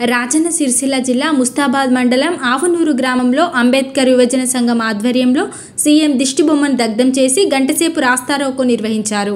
రాజన్న సిరిసిల్ల జిల్లా ముస్తాబాద్ మండలం ఆవనూరు గ్రామంలో అంబేద్కర్ యువజన సంఘం ఆధ్వర్యంలో సీఎం దిష్టిబొమ్మను దగ్ధం చేసి గంటసేపు రాస్తారోకో నిర్వహించారు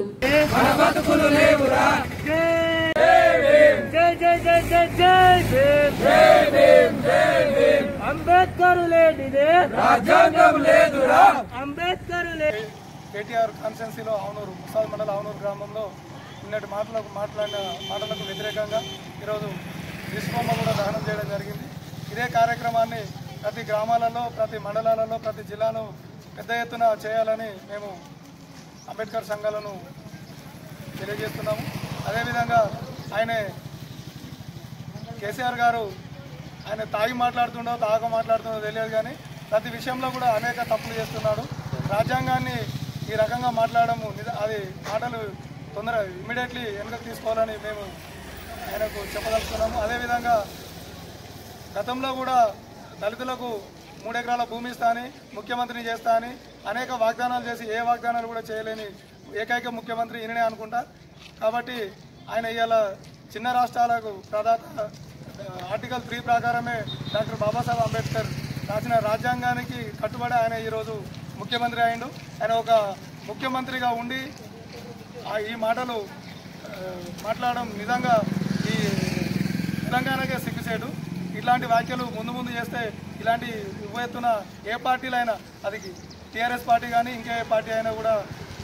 జై జై జై జై జై భీమ్ అంబేద్కర్ లేనిదే రాజ్యాంగం లేదురా అంబేద్కర్ లే కేటీఆర్ కాన్స్టెన్సీలో అవునూరు ముసాద్ మండల అవునూరు గ్రామంలో నిన్నటి మాటలకు మాట్లాడిన మాటలకు వ్యతిరేకంగా ఈరోజు విశ్వమ్మ కూడా దహనం చేయడం జరిగింది ఇదే కార్యక్రమాన్ని ప్రతి గ్రామాలలో ప్రతి మండలాలలో ప్రతి జిల్లాలో పెద్ద ఎత్తున చేయాలని మేము అంబేద్కర్ సంఘాలను తెలియజేస్తున్నాము అదేవిధంగా ఆయన కేసీఆర్ గారు ఆయన తాగి మాట్లాడుతుండో తాగ మాట్లాడుతుండో తెలియదు కానీ ప్రతి విషయంలో కూడా అనేక తప్పులు చేస్తున్నాడు రాజ్యాంగాన్ని ఈ రకంగా మాట్లాడము నిజ- అది మాటలు తొందర ఇమీడియట్లీ వెనుకకు తీసుకోవాలని మేము ఆయనకు చెప్పదలుచుకున్నాము అదేవిధంగా గతంలో కూడా దళితులకు మూడు ఎకరాల భూమి ఇస్తా అని ముఖ్యమంత్రిని చేస్తా అని అనేక వాగ్దానాలు చేసి ఏ వాగ్దానాలు కూడా చేయలేని ఏకైక ముఖ్యమంత్రి ఈయననే అనుకుంటా కాబట్టి ఆయన ఇవాళ చిన్న రాష్ట్రాలకు ప్రధాత ఆర్టికల్ త్రీ ప్రకారమే డాక్టర్ బాబాసాహెబ్ అంబేద్కర్ రాసిన రాజ్యాంగానికి కట్టుబడి ఆయన ఈరోజు ముఖ్యమంత్రి అయిండు ఆయన ఒక ముఖ్యమంత్రిగా ఉండి ఆ ఈ మాటలు ఆ, మాట్లాడడం నిజంగా ఈ తెలంగాణకే సిగ్గుచేటు ఇట్లాంటి వ్యాఖ్యలు ముందు ముందు చేస్తే ఇలాంటి యువ ఎత్తున ఏ పార్టీలో అయినా అది టీఆర్ఎస్ పార్టీ కానీ ఇంకే పార్టీ అయినా కూడా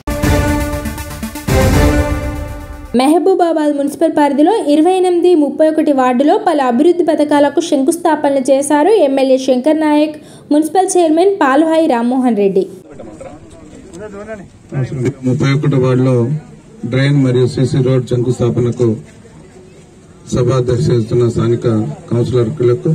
మహబూబాబాద్ మున్సిపల్ పరిధిలో ఇరవై ఎనిమిది ముప్పై ఒకటి వార్డులో పలు అభివృద్ధి పథకాలకు శంకుస్థాపనలు చేశారు MLA Shankar Naik municipal chairman Palvai Rammohan Reddy ముప్పై ఒకటో వార్డులో డ్రైన్ మరియు సీసీ రోడ్ శంకుస్థాపనకు సభ అధ్యక్షిస్తున్న స్థానిక కౌన్సిలర్లకు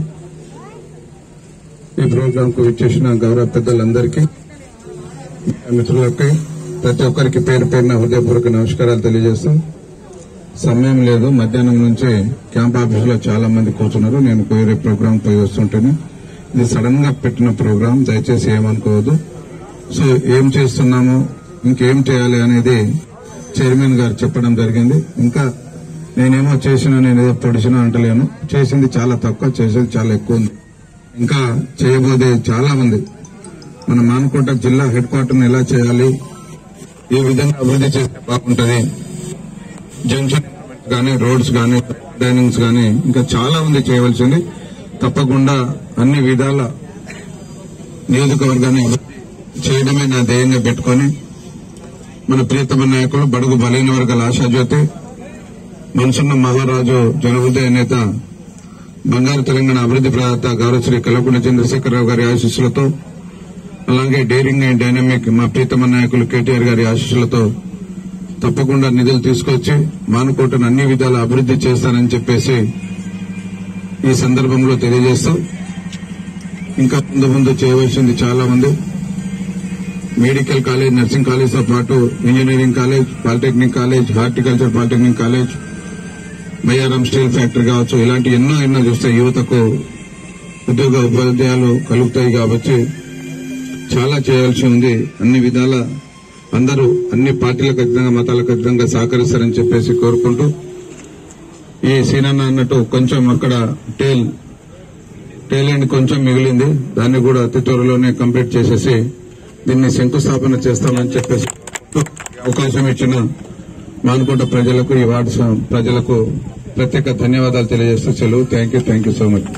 ఈ ప్రోగ్రాం కు విచ్చేసిన గౌరవ పెద్దలందరికీ మిత్రులకి ప్రతి ఒక్కరికి పేరు పేరున హృదయపూర్వక నమస్కారాలు తెలియజేస్తూ సమయం లేదు మధ్యాహ్నం నుంచి క్యాంప్ ఆఫీస్ లో చాలా మంది కూర్చున్నారు నేను వేరే ప్రోగ్రాం పోయి వస్తుంటాను ఇది సడన్ గా పెట్టిన ప్రోగ్రాం దయచేసి ఏమనుకోవద్దు సో ఏం చేస్తున్నాము ఇంకేం చేయాలి అనేది చైర్మన్ గారు చెప్పడం జరిగింది ఇంకా నేనేమో చేసిన నేను ఏదో పొడిచినా అంటలేను చేసింది చాలా తక్కువ చేసేది చాలా ఎక్కువ ఉంది ఇంకా చేయబోదే చాలా ఉంది మన మానకోట జిల్లా హెడ్ క్వార్టర్ ఎలా చేయాలి ఏ విధంగా అభివృద్ధి చేస్తే బాగుంటది జంక్షన్ గానీ రోడ్స్ గానీ డైనింగ్స్ గానీ ఇంకా చాలా ఉంది చేయవలసింది తప్పకుండా అన్ని విధాల నియోజకవర్గాన్ని అభివృద్ధి చేయడమే నా ధ్యేయంగా పెట్టుకొని మన ప్రియతమ నాయకులు బడుగు బలైన వర్గాల ఆశాజ్యోతి మనసున్న మహారాజు జనహృదయ నేత బంగారు తెలంగాణ అభివృద్ధి ప్రదాత గౌరవ శ్రీ కల్లకుండ చంద్రశేఖరరావు గారి ఆశీస్సులతో అలాగే డేరింగ్ అండ్ డైనమిక్ మా ప్రీతమ నాయకులు కేటీఆర్ గారి ఆశీస్సులతో తప్పకుండా నిధులు తీసుకొచ్చి మానుకోటను అన్ని విధాల అభివృద్ధి చేస్తానని చెప్పేసి ఈ సందర్భంలో తెలియజేస్తూ ఇంకా ముందు ముందు చేయవలసింది చాలా ఉంది మెడికల్ కాలేజ్ నర్సింగ్ కాలేజ్ తో పాటు engineering college polytechnic college horticulture polytechnic college Bayyaram steel factory కావచ్చు ఇలాంటి ఎన్నో ఎన్నో చూస్తే యువతకు ఉద్యోగ ఉపాధ్యాయులు కలుగుతాయి కాబట్టి చాలా చేయాల్సి ఉంది అన్ని విధాల అందరూ అన్ని పార్టీలకు ఖచ్చితంగా మతాలకు ఖచ్చితంగా సహకరిస్తారని చెప్పేసి కోరుకుంటూ ఈ సీనన్న అన్నట్టు కొంచెం అక్కడ టేల్ టేల్ ఎండ్ కొంచెం మిగిలింది దాన్ని కూడా అతి త్వరలోనే కంప్లీట్ చేసేసి దీన్ని శంకుస్థాపన చేస్తామని చెప్పేసి అవకాశం ఇచ్చిన మానుకుంట ప్రజలకు ఈ వార్డు స- ప్రజలకు ప్రత్యేక ధన్యవాదాలు తెలియజేస్తూ సెలవు thank you thank you so much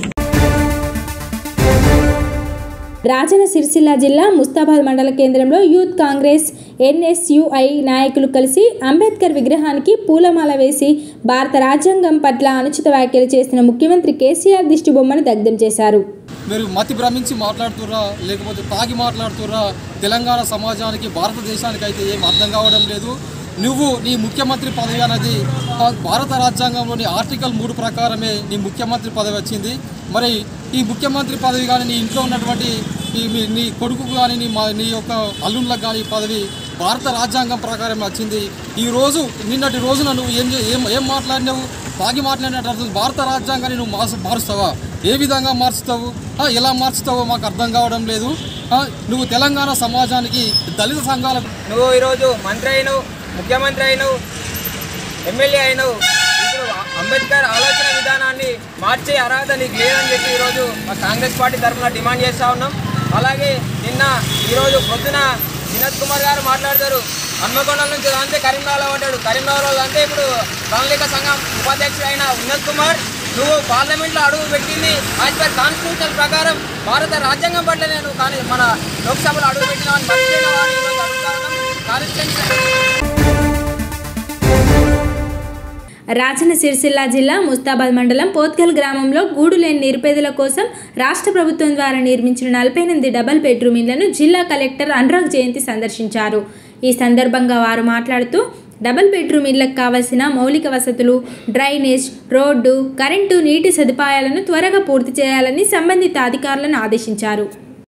Rajanna Sircilla జిల్లా ముస్తాబాద్ మండల కేంద్రంలో యూత్ కాంగ్రెస్ ఎన్ఎస్యుఐ నాయకులు కలిసి అంబేద్కర్ విగ్రహానికి పూలమాల వేసి భారత రాజ్యాంగం పట్ల అనుచిత వ్యాఖ్యలు చేసిన ముఖ్యమంత్రి కేసీఆర్ దిష్టిబొమ్మను దగ్ధం చేశారు మీరు మతి భ్రమించి మాట్లాడుతుర్రా లేకపోతే తాగి మాట్లాడుతుర్రా తెలంగాణ సమాజానికి భారతదేశానికి అయితే ఏం అర్థం కావడం లేదు నువ్వు నీ ముఖ్యమంత్రి పదవి అనేది ఆ భారత రాజ్యాంగంలోని ఆర్టికల్ మూడు ప్రకారమే నీ ముఖ్యమంత్రి పదవి వచ్చింది మరి ఈ ముఖ్యమంత్రి పదవి కానీ నీ ఇంట్లో ఉన్నటువంటి ఈ మీ- నీ కొడుకు కానీ నీ మా నీ యొక్క అల్లుళ్ళకి కానీ ఈ పదవి భారత రాజ్యాంగం ప్రకారం వచ్చింది ఈ రోజు నిన్నటి రోజున నువ్వు ఏం చే- ఏం ఏం మాట్లాడినావు తాగి మాట్లాడినట్టు భారత రాజ్యాంగాన్ని నువ్వు మార్చు మారుస్తావా ఏ విధంగా మార్చుతావు ఆ, ఎలా మార్చుతావో మాకు అర్థం కావడం లేదు ఆ, నువ్వు తెలంగాణ సమాజానికి దళిత సంఘాలకు నువ్వు ఈరోజు మంత్రి అయినవు ముఖ్యమంత్రి అయినవు ఎమ్మెల్యే అయినవు ఇప్పుడు అంబేద్కర్ ఆలోచన విధానాన్ని మార్చే అర్హత నీకు లేదని చెప్పి ఈరోజు మా కాంగ్రెస్ పార్టీ తరఫున డిమాండ్ చేస్తూ ఉన్నాం అలాగే నిన్న ఈరోజు పొద్దున వినోద్ కుమార్ గారు మాట్లాడతారు హన్మకొండ నుంచి అంతే కరీంనగర్లో ఉంటాడు కరీంనగర్లో అంటే ఇప్పుడు ప్రణాళిక సంఘం ఉపాధ్యక్షుడు అయిన వినోద్ కుమార్ నువ్వు పార్లమెంట్లో అడుగు పెట్టింది యాజ్ పర్ కాన్స్టిట్యూషన్ ప్రకారం భారత రాజ్యాంగం పట్ల నేను కానీ మన లోక్సభలో అడుగు పెట్టినామని మర్చిపోయిన వారిని ఈరోజు అడుగుతా ఉన్నాం. కాన్స్టిట్యూషన్ రాజన్న సిరిసిల్ల జిల్లా ముస్తాబాద్ మండలం పోత్కల్ గ్రామంలో గూడు లేని నిరుపేదల కోసం రాష్ట్ర ప్రభుత్వం ద్వారా నిర్మించిన నలభై ఎనిమిది డబల్ బెడ్రూమ్ ఇళ్లను జిల్లా కలెక్టర్ అనురాగ్ జయంతి సందర్శించారు ఈ సందర్భంగా వారు మాట్లాడుతూ డబల్ బెడ్రూమ్ ఇళ్లకు కావలసిన మౌలిక వసతులు డ్రైనేజ్ రోడ్డు కరెంటు నీటి సదుపాయాలను త్వరగా పూర్తి చేయాలని సంబంధిత అధికారులను ఆదేశించారు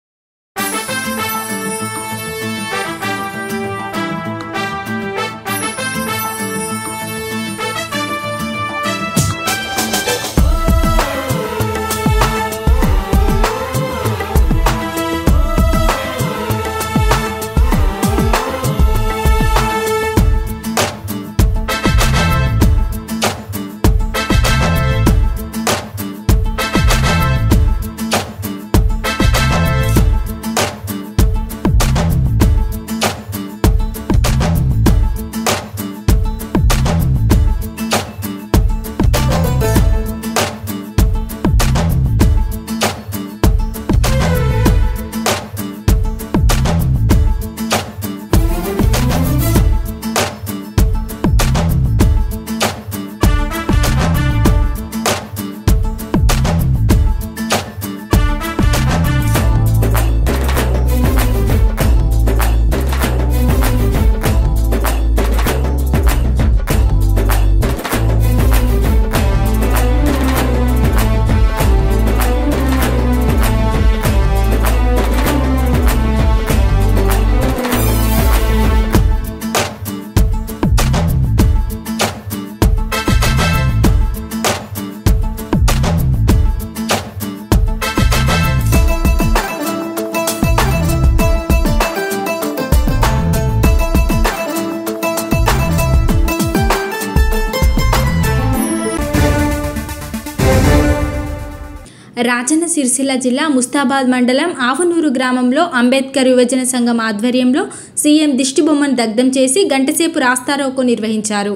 రాజన్న సిరిసిల్ల జిల్లా ముస్తాబాద్ మండలం ఆవనూరు గ్రామంలో అంబేద్కర్ యువజన సంఘం ఆధ్వర్యంలో సీఎం దిష్టిబొమ్మను దగ్ధం చేసి గంటసేపు రాస్తారోకో నిర్వహించారు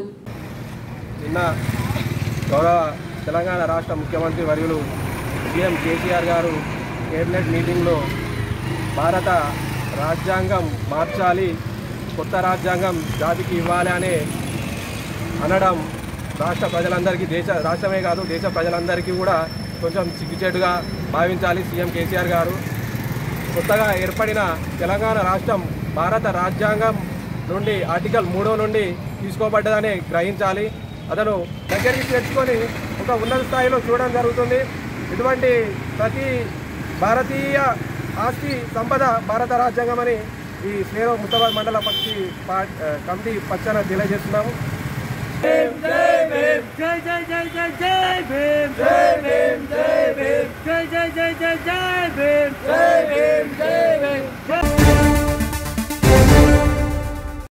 నిన్న గౌరవ తెలంగాణ రాష్ట్ర ముఖ్యమంత్రి వర్యులు సీఎం కేసీఆర్ గారు కేబినెట్ మీటింగ్లో భారత రాజ్యాంగం మార్చాలి కొత్త రాజ్యాంగం జాతికి ఇవ్వాలి అనే అనడం రాష్ట్ర ప్రజలందరికీ దేశ రాష్ట్రమే కాదు దేశ ప్రజలందరికీ కూడా కొంచెం సిగ్గుచేటుగా భావించాలి సీఎం కేసీఆర్ గారు కొత్తగా ఏర్పడిన తెలంగాణ రాష్ట్రం భారత రాజ్యాంగం నుండి ఆర్టికల్ మూడో నుండి తీసుకోబడ్డదని గ్రహించాలి అతను దగ్గరికి తెచ్చుకొని ఒక ఉన్నత స్థాయిలో చూడడం జరుగుతుంది ఇటువంటి ప్రతి భారతీయ ఆస్తి సంపద భారత రాజ్యాంగం అని ఈ స్నేహ ముస్తాబాద్ మండల పక్షి పా- కమిటీ పక్షాన తెలియజేస్తున్నాము జై జై